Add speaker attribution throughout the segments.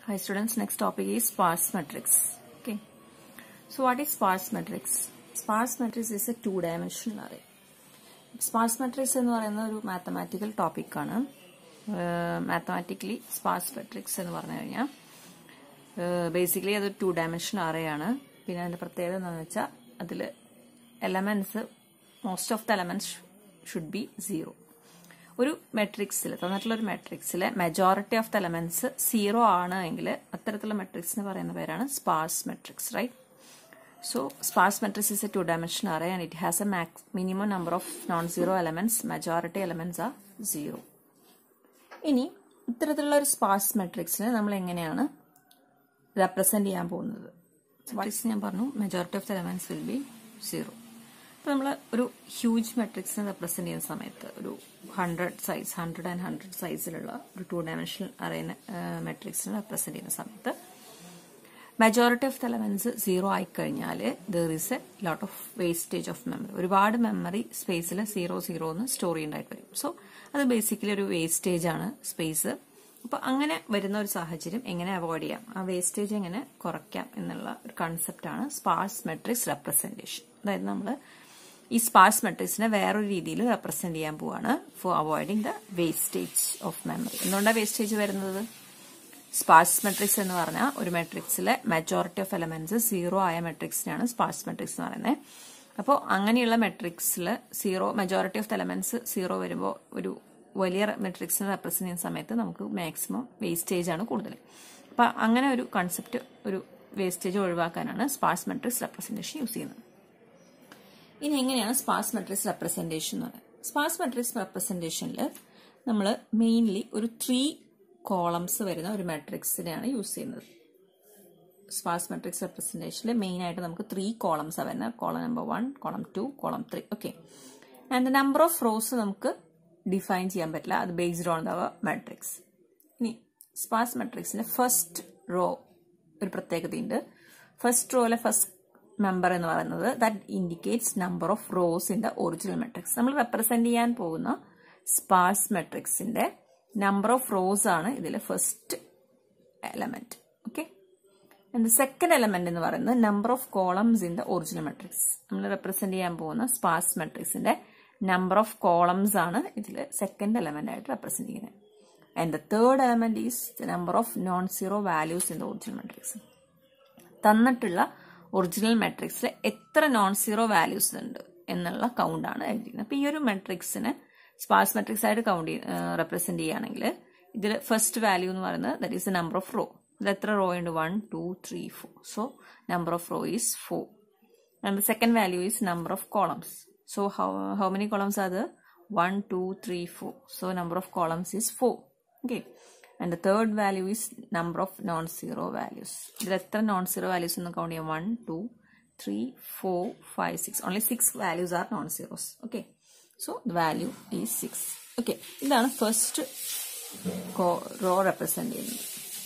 Speaker 1: Hi students, next topic is sparse matrix. Okay. So what is sparse matrix? Sparse matrix is a two dimensional array. Sparse matrix എന്ന് പറയുന്ന ഒരു mathematical ടോപ്പിക്കാണ് mathematically sparse matrix എന്ന് പറഞ്ഞു കഴിഞ്ഞാൽ basically അത് to dimension array ആണ് പിന്നെ അതിന്റെ പ്രത്യേകത എന്താണെന്ന് വെച്ചാൽ അതിൽ elements most of the elements should be zero ഒരു മെട്രിക്സിൽ തന്നിട്ടുള്ള ഒരു മെട്രിക്സിലെ majority of the elements zero ആണ് എങ്കിൽ അത്തരത്തിലുള്ള മെട്രിക്സിന് പറയുന്ന പേരാണ് sparse matrix right So sparse matrix is a two-dimensional array and it has a max minimum number of non-zero elements. Majority elements are zero. ഇനി ഇത്തരത്തിലുള്ള ഒരു സ്പാർസ് മെട്രിക്സിനെ നമ്മൾ എങ്ങനെയാണ് റെപ്രസെന്റ് ചെയ്യാൻ പോകുന്നത് മെട്രിക്സ് ഞാൻ പറഞ്ഞു majority of the elements will be zero അപ്പോൾ നമ്മൾ ഒരു ഹ്യൂജ് മെട്രിക്സിനെ റെപ്രസെന്റ് ചെയ്യുന്ന സമയത്ത് ഒരു hundred size hundred and hundred സൈസിലുള്ള ഒരു ടു ഡയമെൻഷണൽ അറേനെ മെട്രിക്സിനെ റെപ്രസെന്റ് ചെയ്യുന്ന സമയത്ത് majority of the elements zero ആയിക്കഴിഞ്ഞാൽ there is a lot of wastage of memory ഒരുപാട് മെമ്മറി സ്പേസിൽ സീറോ സീറോ എന്ന് സ്റ്റോർ ചെയ്യേണ്ടതായിട്ട് വരും സോ അത് ബേസിക്കലി ഒരു വേസ്റ്റേജ് ആണ് സ്പേസ് അപ്പൊ അങ്ങനെ വരുന്ന ഒരു സാഹചര്യം എങ്ങനെ അവോയ്ഡ് ചെയ്യാം ആ വേസ്റ്റേജ് എങ്ങനെ കുറയ്ക്കാം എന്നുള്ള ഒരു കൺസെപ്റ്റ് ആണ് സ്പാർസ് മെട്രിക്സ് റെപ്രസെന്റേഷൻ അതായത് നമ്മൾ ഈ സ്പാർസ് മെട്രിക്സിനെ വേറൊരു രീതിയിൽ റെപ്രസെന്റ് ചെയ്യാൻ പോവാണ് for avoiding the wastage of memory എന്തുകൊണ്ടാണ് വേസ്റ്റേജ് വരുന്നത് സ്പാർസ് മെട്രിക്സ് എന്ന് പറഞ്ഞാൽ ഒരു മെട്രിക്സിലെ മെജോറിറ്റി ഓഫ് എലമെന്റ്സ് സീറോ ആയ മെട്രിക്സിനാണ് സ്പാർസ് മെട്രിക്സ് എന്ന് പറയുന്നത് അപ്പോൾ അങ്ങനെയുള്ള മെട്രിക്സിൽ zero majority of elements zero വരുമ്പോൾ ഒരു വലിയ മെട്രിക്സിനെ റെപ്രസെന്റ് ചെയ്യുന്ന സമയത്ത് നമുക്ക് മാക്സിമം വേസ്റ്റേജ് ആണ് കൂടുതൽ അപ്പം അങ്ങനെ ഒരു കൺസെപ്റ്റ് ഒരു വേസ്റ്റേജ് ഒഴിവാക്കാനാണ് സ്പാർസ് മെട്രിക്സ് റെപ്രസെന്റേഷൻ യൂസ് ചെയ്യുന്നത് ഇനി എങ്ങനെയാണ് സ്പാർസ് മെട്രിക്സ് റെപ്രസെന്റേഷൻ എന്ന് പറയുന്നത് സ്പാർസ് മെട്രിക്സ് റെപ്രസെന്റേഷനിൽ നമ്മൾ മെയിൻലി ഒരു ത്രീ കോളംസ് വരുന്ന ഒരു മെട്രിക്സിനെയാണ് യൂസ് ചെയ്യുന്നത് സ്പാർസ് മെട്രിക്സ് റെപ്രസെന്റേഷനിൽ മെയിൻ ആയിട്ട് നമുക്ക് ത്രീ കോളംസ് വരുന്നത് column number one column two column three okay and the number of rows നമുക്ക് ഡിഫൈൻ ചെയ്യാൻ പറ്റില്ല അത് ബേസ്ഡ് ഓൺ ദ മെട്രിക്സ് ഇനി സ്പാർസ് മെട്രിക്സിന്റെ ഫസ്റ്റ് റോ ഒരു പ്രത്യേകതയുണ്ട് ഫസ്റ്റ് റോയിലെ ഫസ്റ്റ് മെമ്പർ എന്ന് പറയുന്നത് that indicates number of rows in the original matrix നമ്മൾ റെപ്രസെന്റ് ചെയ്യാൻ പോകുന്ന സ്പാർസ് മെട്രിക്സിന്റെ നമ്പർ ഓഫ് റോസ് ആണ് ഇതിലെ first element okay and second element എന്ന് പറയുന്നത് number of columns in the original matrix നമ്മൾ റെപ്രസെന്റ് ചെയ്യാൻ പോകുന്ന സ്പാർസ് മെട്രിക്സിന്റെ നമ്പർ ഓഫ് കോളംസ് ആണ് ഇതിൽ സെക്കൻഡ് എലമെന്റ് ആയിട്ട് റെപ്രസെന്റ് ചെയ്യുന്നത് and the third element is the number of non zero values in the original matrix തന്നിട്ടുള്ള ഒറിജിനൽ മെട്രിക്സിൽ എത്ര നോൺ സീറോ വാല്യൂസ് ഉണ്ട് എന്നുള്ള കൗണ്ടാണ് എഴുതിയിരിക്കുന്നത് അപ്പൊ ഈ ഒരു മെട്രിക്സിന് സ്പാർസ് മെട്രിക്സ് ആയിട്ട് കൗണ്ട് റെപ്രസെന്റ് ചെയ്യുകയാണെങ്കിൽ ഇതിൽ ഫസ്റ്റ് വാല്യൂ എന്ന് പറയുന്നത് that is the number of row ഇത് എത്ര റോ ഉണ്ട് one two three four so number of row is four and the second value is number of columns so how how many columns അത് one two three four so number of columns is four okay and the third value is number of non zero values ഇതിൽ എത്ര non zero values എന്ന് count ചെയ്യാം one two three four five six only six values are non zeros okay so the value is six okay ഇതാണ് first row represent ചെയ്യുന്നത്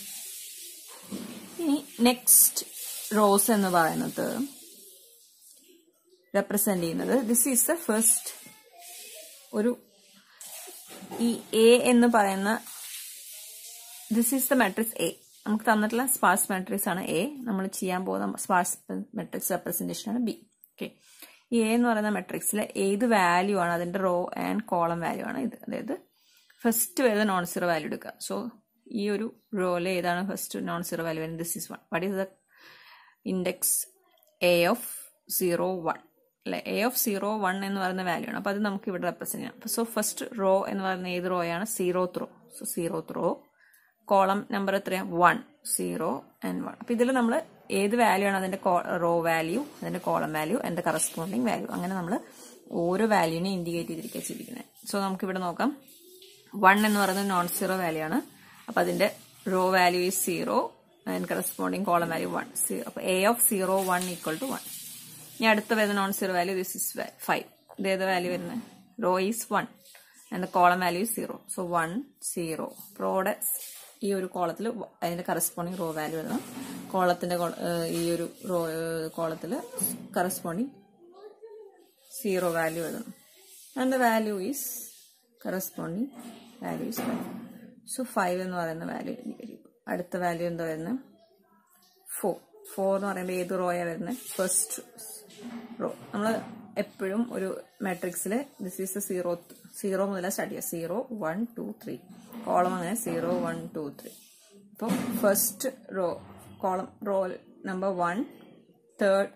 Speaker 1: ഇനി next rose എന്ന് പറയുന്നത് represent ചെയ്യുന്നത് ദിസ് ഈസ് ദ ഫസ്റ്റ് ഒരു ഈ എ എന്ന് പറയുന്ന this is the matrix A നമുക്ക് തന്നിട്ടുള്ള സ്പാർസ് മെട്രിക്സ് ആണ് എ നമ്മൾ ചെയ്യാൻ പോകുന്ന സ്പാർസ് മെട്രിക്സ് റെപ്രസെന്റേഷൻ ആണ് ബി ഓക്കെ ഈ എ എന്ന് പറയുന്ന മെട്രിക്സിലെ ഏത് വാല്യൂ ആണ് അതിന്റെ റോ ആൻഡ് കോളം വാല്യൂ ആണ് ഇത് അതായത് ഫസ്റ്റ് വരുന്ന നോൺ സീറോ വാല്യൂ എടുക്കുക സോ ഈ ഒരു റോയിലെ ഏതാണ് ഫസ്റ്റ് നോൺ സീറോ വാല്യൂ വരുന്നത് this is one what is the index A of zero one അല്ലെ എ ഓഫ് സീറോ വൺ എന്ന് പറയുന്ന വാല്യൂ ആണ് അപ്പൊ അത് നമുക്ക് ഇവിടെ റെപ്രസെന്റ് ചെയ്യാം സോ ഫസ്റ്റ് റോ എന്ന് പറയുന്ന ഏത് റോ ആണ് zeroth row so zeroth row column number എത്രയാണ് വൺ സീറോ ആൻഡ് വൺ അപ്പൊ ഇതിൽ നമ്മൾ ഏത് വാല്യൂ ആണ് അതിന്റെ റോ വാല്യൂ അതിന്റെ column value and corresponding value അങ്ങനെ നമ്മൾ ഓരോ വാല്യൂനെ ഇൻഡിക്കേറ്റ് ചെയ്തിരിക്കുക ചെയ്തിരിക്കുന്നത് സോ നമുക്ക് ഇവിടെ നോക്കാം വൺ എന്ന് പറയുന്നത് നോൺ സീറോ വാല്യൂ ആണ് അപ്പൊ അതിന്റെ row value is zero and corresponding column value one zero അപ്പൊ A of zero one equal to one ഇനി അടുത്ത വരുന്ന non zero value this is five ഇത് ഏത് വാല്യൂ വരുന്നത് row is one and column value is zero so one zero റോയുടെ ഈ ഒരു കോളത്തിൽ അതിന്റെ കറസ്പോണ്ടിങ് റോ വാല്യൂ എഴുതണം കോളത്തിന്റെ ഈ ഒരു റോ കോളത്തിൽ കറസ്പോണ്ടിങ് സീറോ വാല്യൂ എഴുതണം and the value is corresponding value is five so five എന്ന് പറയുന്ന വാല്യൂ എനിക്ക് വരും അടുത്ത വാല്യൂ എന്താ വരുന്നത് ഫോർ ഫോർ എന്ന് പറയുമ്പോൾ ഏത് റോയാണ് വരുന്നത് ഫസ്റ്റ് റോ നമ്മൾ എപ്പോഴും ഒരു മാട്രിക്സിൽ ദിസ് ഈസ് സീറോ സീറോ മുതൽ സ്റ്റാർട്ട് ചെയ്യുക zero one two three column അങ്ങനെ സീറോ വൺ ടു ത്രീ അപ്പോൾ first row column row number one third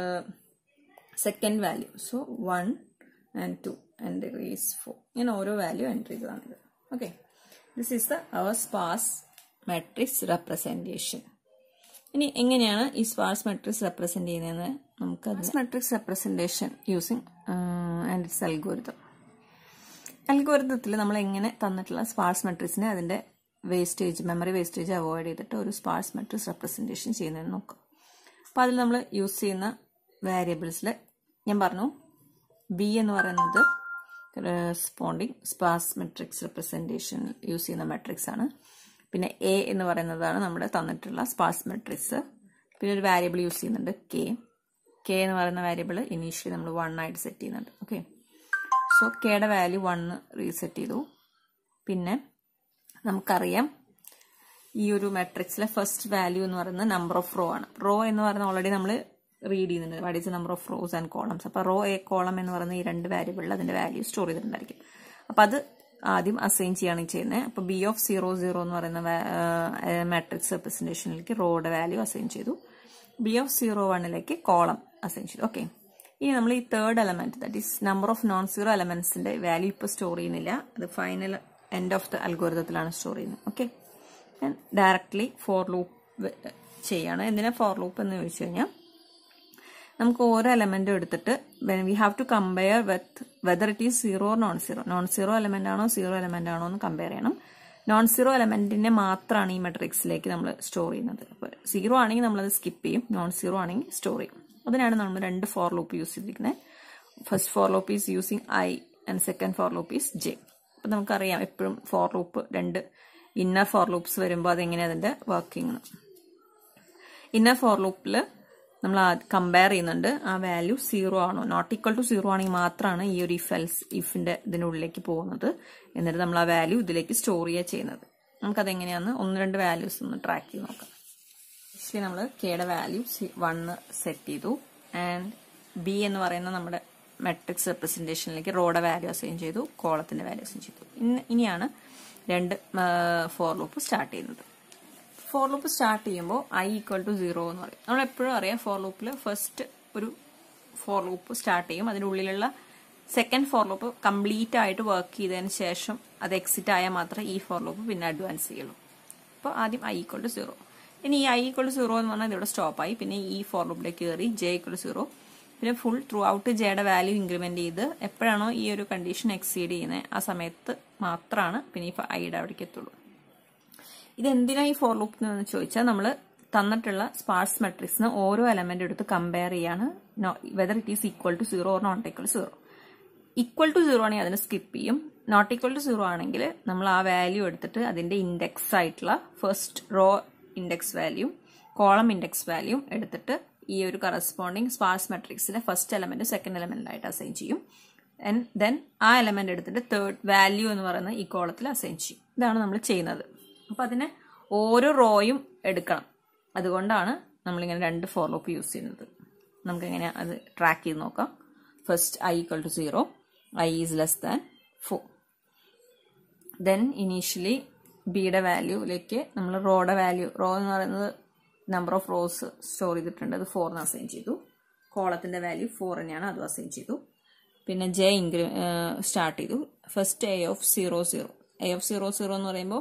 Speaker 1: second value so one and two and is four ഇങ്ങനെ ഓരോ വാല്യൂ എൻട്രി ചെയ്തതാണിത് okay this is the our sparse matrix representation ഇനി എങ്ങനെയാണ് ഈ sparse matrix represent ചെയ്യുന്നതെന്ന് നമുക്ക് matrix representation using and it's algorithm അൽഗോരിതത്തിൽ നമ്മൾ എങ്ങനെ തന്നിട്ടുള്ള സ്പാർസ് മെട്രിക്സിനെ അതിന്റെ വേസ്റ്റേജ് മെമ്മറി വേസ്റ്റേജ് അവോയ്ഡ് ചെയ്തിട്ട് ഒരു സ്പാർസ് മെട്രിക്സ് റെപ്രസെന്റേഷൻ ചെയ്യുന്നതെന്ന് നോക്കാം അപ്പോൾ അതിൽ നമ്മൾ യൂസ് ചെയ്യുന്ന വേരിയബിൾസിൽ ഞാൻ പറഞ്ഞു ബി എന്ന് പറയുന്നത് responding sparse matrix representation use ചെയ്യുന്ന മെട്രിക്സ് ആണ് പിന്നെ എ എന്ന് പറയുന്നതാണ് നമ്മുടെ തന്നിട്ടുള്ള സ്പാർസ് മെട്രിക്സ് പിന്നെ ഒരു വാരിയബിൾ യൂസ് ചെയ്യുന്നുണ്ട് കെ കെ എന്ന് പറയുന്ന വാരിയബിൾ ഇനീഷ്യലി നമ്മൾ വൺ ആയിട്ട് സെറ്റ് ചെയ്യുന്നുണ്ട് ഓക്കെ സോ കെയുടെ വാല്യൂ വണ്ണ് റീസെറ്റ് ചെയ്തു പിന്നെ നമുക്കറിയാം ഈ ഒരു മെട്രിക്സിലെ ഫസ്റ്റ് വാല്യൂ എന്ന് പറയുന്നത് നമ്പർ ഓഫ് റോ ആണ് റോ എന്ന് പറയുന്നത് ഓൾറെഡി നമ്മൾ റീഡ് ചെയ്യുന്നുണ്ട് what is number of rows and columns അപ്പോൾ റോ എ കോളം എന്ന് പറയുന്ന ഈ രണ്ട് വാരിയബിളിൽ അതിന്റെ വാല്യൂ സ്റ്റോർ ചെയ്തിട്ടുണ്ടായിരിക്കും അപ്പോൾ അത് ആദ്യം അസൈൻ ചെയ്യാണ് ചെയ്യുന്നത് അപ്പോൾ ബി ഓഫ് സീറോ സീറോ എന്ന് പറയുന്ന മാട്രിക്സ് റെപ്രസെന്റേഷനിലേക്ക് റോയുടെ വാല്യൂ അസൈൻ ചെയ്തു ബി ഓഫ് സീറോ വണ്ണിലേക്ക് കോളം അസൈൻ ചെയ്തു ഓക്കെ ഇനി നമ്മൾ ഈ third element that is number of non zero എലമെന്റ്സിന്റെ വാല്യൂ ഇപ്പോൾ സ്റ്റോർ ചെയ്യുന്നില്ല അത് ഫൈനൽ എൻഡ് ഓഫ് ദ അൽഗോരിതത്തിലാണ് സ്റ്റോർ ചെയ്യുന്നത് ഓക്കെ ഡയറക്ട്ലി ഫോർ ലൂപ്പ് ചെയ്യാണ് എന്തിനാ ഫോർ ലൂപ്പ് എന്ന് ചോദിച്ചു കഴിഞ്ഞാൽ നമുക്ക് ഓരോ എലമെന്റും എടുത്തിട്ട് we have to compare with whether it is zero or non zero non zero element ആണോ സീറോ എലമെന്റ് ആണോ എന്ന് കമ്പയർ ചെയ്യണം നോൺ സീറോ എലമെന്റിനെ മാത്രമാണ് ഈ മെട്രിക്സിലേക്ക് നമ്മൾ സ്റ്റോർ ചെയ്യുന്നത് അപ്പോൾ സീറോ ആണെങ്കിൽ നമ്മളത് സ്കിപ്പ് ചെയ്യും നോൺ സീറോ ആണെങ്കിൽ സ്റ്റോർ ചെയ്യും അതിനാണ് നമ്മൾ രണ്ട് ഫോർ ലൂപ്പ് യൂസ് ചെയ്തിരിക്കുന്നത് first for loop is using I and second for loop is J അപ്പം നമുക്കറിയാം എപ്പോഴും ഫോർ ലൂപ്പ് രണ്ട് ഇന്നർ ഫോർ ലൂപ്സ് വരുമ്പോൾ അതെങ്ങനെയാണ് അതിന്റെ വർക്കിംഗ് ഇന്നർ ഫോർ ലൂപ്പിൽ നമ്മൾ കമ്പയർ ചെയ്യുന്നുണ്ട് ആ വാല്യൂ സീറോ ആണോ നോട്ട് ഈക്വൽ ടു സീറോ ആണെങ്കിൽ മാത്രമാണ് ഈ ഒരു ഇഫ് എൽസ് ഇഫിന്റെ ഇതിനുള്ളിലേക്ക് പോകുന്നത് എന്നിട്ട് നമ്മൾ ആ വാല്യൂ ഇതിലേക്ക് സ്റ്റോർ ചെയ്യുക ചെയ്യുന്നത് നമുക്കത് എങ്ങനെയാന്ന് ഒന്ന് രണ്ട് വാല്യൂസ് ഒന്ന് ട്രാക്ക് ചെയ്ത് നോക്കാം ആക്ച്വലി നമ്മൾ കെയുടെ വാല്യൂ വണ്ണ് സെറ്റ് ചെയ്തു ആൻഡ് ബി എന്ന് പറയുന്ന നമ്മുടെ മെട്രിക്സ് റെപ്രസെന്റേഷനിലേക്ക് റോയുടെ വാല്യൂ അസൈൻ ചെയ്തു കോളത്തിന്റെ വാല്യൂ അസൈൻ ചെയ്തു ഇനിയാണ് രണ്ട് ഫോർ ലൂപ്പ് സ്റ്റാർട്ട് ചെയ്യുന്നത് ഫോർ ലൂപ്പ് സ്റ്റാർട്ട് ചെയ്യുമ്പോൾ ഐ ഈക്വൽ ടു സീറോ എന്ന് പറയും നമ്മൾ എപ്പോഴും അറിയാം ഫോർ ലൂപ്പിൽ ഫസ്റ്റ് ഒരു ഫോർ ലൂപ്പ് സ്റ്റാർട്ട് ചെയ്യും അതിനുള്ളിലുള്ള സെക്കൻഡ് ഫോർ ലൂപ്പ് കംപ്ലീറ്റ് ആയിട്ട് വർക്ക് ചെയ്തതിന് ശേഷം അത് എക്സിറ്റ് ആയാൽ മാത്രമേ ഈ ഫോർ ലൂപ്പ് പിന്നെ അഡ്വാൻസ് ചെയ്യുള്ളൂ അപ്പോൾ ആദ്യം ഐ ഈക്വൽ ടു സീറോ ഇനി ഈ ഐ ഈക്വൽ ടു സീറോ എന്ന് പറഞ്ഞാൽ ഇവിടെ സ്റ്റോപ്പ് ആയി പിന്നെ ഈ ഫോർ ലൂപ്പിലേക്ക് കയറി ജെ ഈക്വൽ ടു സീറോ പിന്നെ ഫുൾ ത്രൂ ഔട്ട് ജെയുടെ വാല്യൂ ഇൻക്രിമെന്റ് ചെയ്ത് എപ്പോഴാണോ ഈ ഒരു കണ്ടീഷൻ എക്സീഡ് ചെയ്യുന്നത് ആ സമയത്ത് മാത്രമാണ് പിന്നെ ഈ ഐയുടെ അവിടേക്ക് എത്തുള്ളൂ ഇത് എന്തിനാ ഈ ഫോർ ലൂപ്പ് എന്ന് ചോദിച്ചാൽ നമ്മൾ തന്നിട്ടുള്ള സ്പാർസ് മെട്രിക്സിന് ഓരോ എലമെന്റ് എടുത്ത് കമ്പയർ ചെയ്യാണ് whether it is equal to zero or not equal zero equal to zero ആണെങ്കിൽ അതിനെ സ്കിപ്പ് ചെയ്യും നോട്ട് ഈക്വൽ ടു സീറോ ആണെങ്കിൽ നമ്മൾ ആ വാല്യൂ എടുത്തിട്ട് അതിന്റെ ഇൻഡെക്സ് ആയിട്ടുള്ള first row index value column index value എടുത്തിട്ട് ഈ ഒരു കറസ്പോണ്ടിങ് സ്പാർസ് മെട്രിക്സിലെ ഫസ്റ്റ് എലമെന്റ് സെക്കൻഡ് എലമെന്റ് ആയിട്ട് അസൈൻ ചെയ്യും ആൻഡ് ദെൻ ആ എലമെന്റ് എടുത്തിട്ട് തേർഡ് വാല്യൂ എന്ന് പറയുന്ന ഈ കോളത്തിൽ അസൈൻ ചെയ്യും ഇതാണ് നമ്മൾ ചെയ്യുന്നത് അപ്പൊ അതിനെ ഓരോ റോയും എടുക്കണം അതുകൊണ്ടാണ് നമ്മളിങ്ങനെ രണ്ട് ഫോർ ലൂപ്പ് യൂസ് ചെയ്യുന്നത് നമുക്ക് എങ്ങനെ അത് ട്രാക്ക് ചെയ്ത് നോക്കാം first I equal to zero I is less than four then initially ബിയുടെ വാല്യൂയിലേക്ക് നമ്മൾ റോയുടെ വാല്യൂ റോ എന്ന് പറയുന്നത് നമ്പർ ഓഫ് റോസ് സ്റ്റോർ ചെയ്തിട്ടുണ്ട് അത് ഫോറിന് അസൈൻ ചെയ്തു കോളത്തിന്റെ വാല്യൂ ഫോർ തന്നെയാണ് അതും അസൈൻ ചെയ്തു പിന്നെ ജെ ഇൻക്രി സ്റ്റാർട്ട് ചെയ്തു first A of zero zero A of zero zero എന്ന് പറയുമ്പോൾ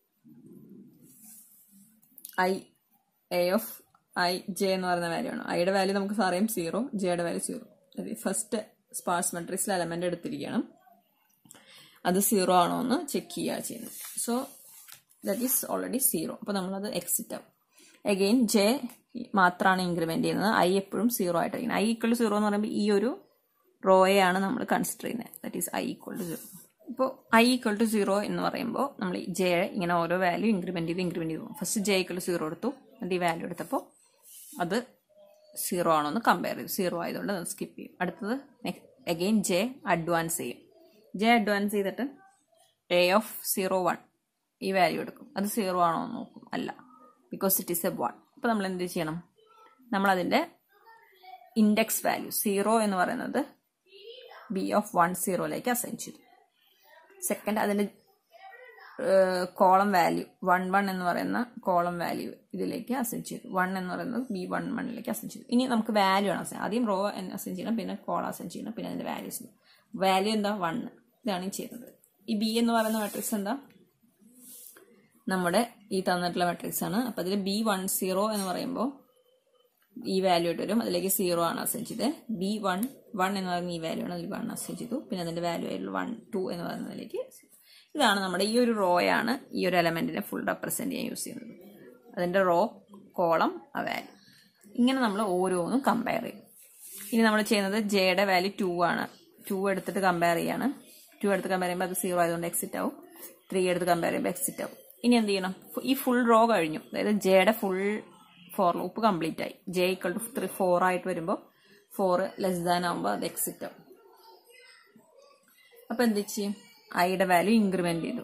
Speaker 1: I A of I J എന്ന് പറയുന്ന വാല്യൂ ആണ് ഐയുടെ വാല്യൂ നമുക്ക് അറിയാം സീറോ ജെയുടെ വാല്യൂ സീറോ ഫസ്റ്റ് സ്പാർസ് മെട്രിക്സിൽ എലമെന്റ് എടുത്തിരിക്കണം അത് സീറോ ആണോ എന്ന് ചെക്ക് ചെയ്യുക ചെയ്യുന്നത് so that is already zero അപ്പോൾ നമ്മളത് എക്സിറ്റ് ആവും അഗെയിൻ ജെ മാത്രമാണ് ഇൻക്രിമെന്റ് ചെയ്യുന്നത് ഐ എപ്പോഴും സീറോ ആയിട്ടിരിക്കുന്നത് ഐ ഈക്വൽ ടു സീറോ എന്ന് പറയുമ്പോൾ ഈ ഒരു റോയെയാണ് നമ്മൾ കൺസിഡർ ചെയ്യുന്നത് that is I equal to zero ഇപ്പോൾ ഐ ഈക്വൽ ടു സീറോ എന്ന് പറയുമ്പോൾ നമ്മൾ ജെ ഇങ്ങനെ ഓരോ വാല്യൂ ഇൻക്രിമെന്റ് ചെയ്ത് ഇൻക്രിമെന്റ് ചെയ്തു first J equal to zero എടുത്തു എന്നിട്ട് ഈ വാല്യൂ എടുത്തപ്പോൾ അത് സീറോ ആണോ എന്ന് കമ്പയർ ചെയ്തു സീറോ ആയതുകൊണ്ട് അത് സ്കിപ്പ് ചെയ്യും അടുത്തത് അഗെയിൻ ജെ അഡ്വാൻസ് ചെയ്യും ജെ അഡ്വാൻസ് ചെയ്തിട്ട് എ ഓഫ് സീറോ വൺ ഈ വാല്യൂ എടുക്കും അത് സീറോ ആണോ എന്ന് നോക്കും അല്ല because it is a one അപ്പോൾ നമ്മൾ എന്ത് ചെയ്യണം നമ്മളതിൻ്റെ ഇൻഡെക്സ് വാല്യൂ സീറോ എന്ന് പറയുന്നത് ബി ഓഫ് വൺ സീറോയിലേക്ക് അസൈൻ ചെയ്തു സെക്കൻഡ് അതിൻ്റെ കോളം വാല്യൂ വൺ വൺ എന്ന് പറയുന്ന കോളം വാല്യൂ ഇതിലേക്ക് അസൈൻ ചെയ്തു വൺ എന്ന് പറയുന്നത് ബി വൺ വണ്ണിലേക്ക് അസൈൻ ചെയ്തു ഇനി നമുക്ക് വാല്യൂ ആണ് അസൈൻ ആദ്യം റോ അസൈൻ ചെയ്യണം പിന്നെ കോളം അസൈൻ ചെയ്യണം പിന്നെ അതിൻ്റെ വാല്യൂസ് വാല്യൂ എന്താ വൺ ഇതാണ് ഈ ചെയ്യുന്നത് ഈ ബി എന്ന് പറയുന്ന മെട്രിക്സ് എന്താ നമ്മുടെ ഈ തന്നിട്ടുള്ള മെട്രിക്സ് ആണ് അപ്പം അതിൽ ബി വൺ സീറോ എന്ന് പറയുമ്പോൾ ഈ വാല്യൂ ആയിട്ട് വരും അതിലേക്ക് സീറോ ആണ് അസൈൻ ചെയ്തത് ബി വൺ വൺ എന്ന് പറയുന്ന ഈ വാല്യൂ ആണ് അതിൽ വൺ അസൈൻ ചെയ്തു പിന്നെ അതിന്റെ വാല്യൂ ആയിട്ടുള്ള വൺ ടു എന്ന് പറയുന്നതിലേക്ക് ഇതാണ് നമ്മുടെ ഈ ഒരു റോ ആണ് ഈ ഒരു എലമെന്റിനെ ഫുൾ റെപ്രസെന്റ് ചെയ്യാൻ യൂസ് ചെയ്യുന്നത് അതിന്റെ റോ കോളം ആ വാല്യൂ ഇങ്ങനെ നമ്മൾ ഓരോന്നും കമ്പയർ ചെയ്യും ഇനി നമ്മൾ ചെയ്യുന്നത് ജെയുടെ വാല്യൂ ടു ആണ് ടു എടുത്തിട്ട് കമ്പയർ ചെയ്യാണ് ടു എടുത്ത് കമ്പയർ ചെയ്യുമ്പോൾ അത് സീറോ ആയതുകൊണ്ട് എക്സിറ്റ് ആവും ത്രീ എടുത്ത് കമ്പയർ ചെയ്യുമ്പോൾ എക്സിറ്റ് ആവും ഇനി എന്ത് ചെയ്യണം ഈ ഫുൾ റോ കഴിഞ്ഞു അതായത് ജെയുടെ ഫുൾ ഫോർ ലൂപ്പ് കംപ്ലീറ്റ് ആയി J equal to three four ആയിട്ട് വരുമ്പോൾ ഫോർ ലെസ് ദാൻ ആകുമ്പോൾ അത് എക്സിറ്റ് ആവും അപ്പൊ എന്ത് ചെയ്യും ഐയുടെ വാല്യൂ ഇൻക്രിമെന്റ് ചെയ്തു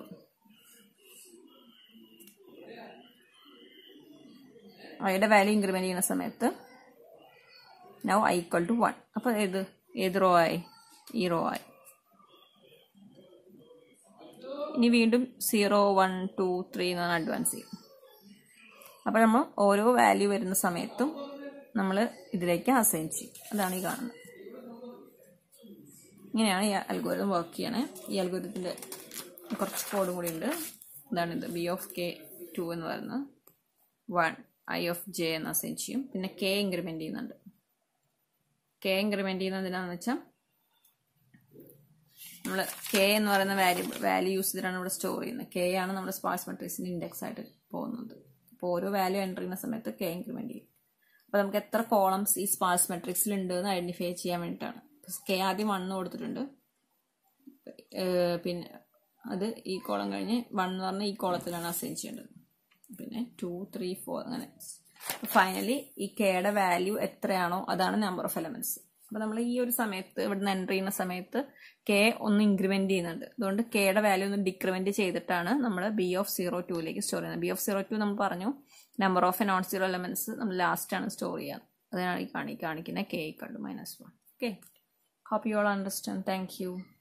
Speaker 1: ഐയുടെ വാല്യൂ ഇൻക്രിമെന്റ് ചെയ്യുന്ന സമയത്ത് now I equal to one അപ്പൊ ഏത് ഏത് റോ ആയി ഈ റോ ആയി ഇനി വീണ്ടും സീറോ വൺ ടു ത്രീ എന്നാണ് അഡ്വാൻസ് ചെയ്യും അപ്പോൾ നമ്മൾ ഓരോ വാല്യൂ വരുന്ന സമയത്തും നമ്മൾ ഇതിലേക്ക് അസൈൻ ചെയ്യും അതാണ് ഈ കാണുന്നത് ഇങ്ങനെയാണ് ഈ അൽഗോരിതം വർക്ക് ചെയ്യണേ ഈ അൽഗോരിതത്തിൻ്റെ കുറച്ച് കോഡും കൂടി ഉണ്ട് ഇതാണിത് ബി ഓഫ് കെ ടു എന്ന് പറയുന്നത് വൺ ഐ ഓഫ് ജെ എന്ന് അസൈൻ ചെയ്യും പിന്നെ കെ ഇൻക്രിമെന്റ് ചെയ്യുന്നുണ്ട് കെ ഇൻക്രിമെന്റ് ചെയ്യുന്നത് എന്തിനാണെന്ന് വെച്ചാൽ നമ്മൾ കെ എന്ന് പറയുന്ന വാല്യൂ വാല്യൂ യൂസ് ചെയ്തിട്ടാണ് ഇവിടെ സ്റ്റോർ ചെയ്യുന്നത് കെ ആണ് നമ്മുടെ സ്പാർസ് മെട്രിക്സിന്റെ ഇൻഡെക്സ് ആയിട്ട് പോകുന്നത് അപ്പോൾ ഓരോ വാല്യൂ എൻ്റർ ചെയ്യുന്ന സമയത്ത് കെ ഇൻക്രിമെന്റ് ചെയ്യും അപ്പോൾ നമുക്ക് എത്ര കോളംസ് ഈ സ്പാർസ് മെട്രിക്സിൽ ഉണ്ട് എന്ന് ഐഡന്റിഫൈ ചെയ്യാൻ വേണ്ടിയിട്ടാണ് കെ ആദ്യം വണ്ണ് കൊടുത്തിട്ടുണ്ട് പിന്നെ അത് ഈ കോളം കഴിഞ്ഞ് വൺ എന്ന് പറഞ്ഞാൽ ഈ കോളത്തിലാണ് അസൈൻ ചെയ്യേണ്ടത് പിന്നെ ടു ത്രീ ഫോർ അങ്ങനെ ഫൈനലി ഈ കെയുടെ വാല്യൂ എത്രയാണോ അതാണ് നമ്പർ ഓഫ് എലമെന്റ്സ് അപ്പൊ നമ്മൾ ഈ ഒരു സമയത്ത് ഇവിടുന്ന് എൻ്റർ ചെയ്യുന്ന സമയത്ത് കെ ഒന്ന് ഇൻക്രിമെന്റ് ചെയ്യുന്നുണ്ട് അതുകൊണ്ട് കെയുടെ വാല്യൂ ഒന്ന് ഡിക്രിമെന്റ് ചെയ്തിട്ടാണ് നമ്മൾ ബി ഓഫ് സീറോ ടൂയിലേക്ക് സ്റ്റോർ ചെയ്യുന്നത് ബി ഓഫ് സീറോ ടു നമ്മൾ പറഞ്ഞു number of a non zero elements നമ്മൾ ലാസ്റ്റ് ആണ് സ്റ്റോർ ചെയ്യുക അതാണ് ഈ കാണി കാണിക്കുന്ന കെ കണ്ടു minus one okay hope you all understand thank U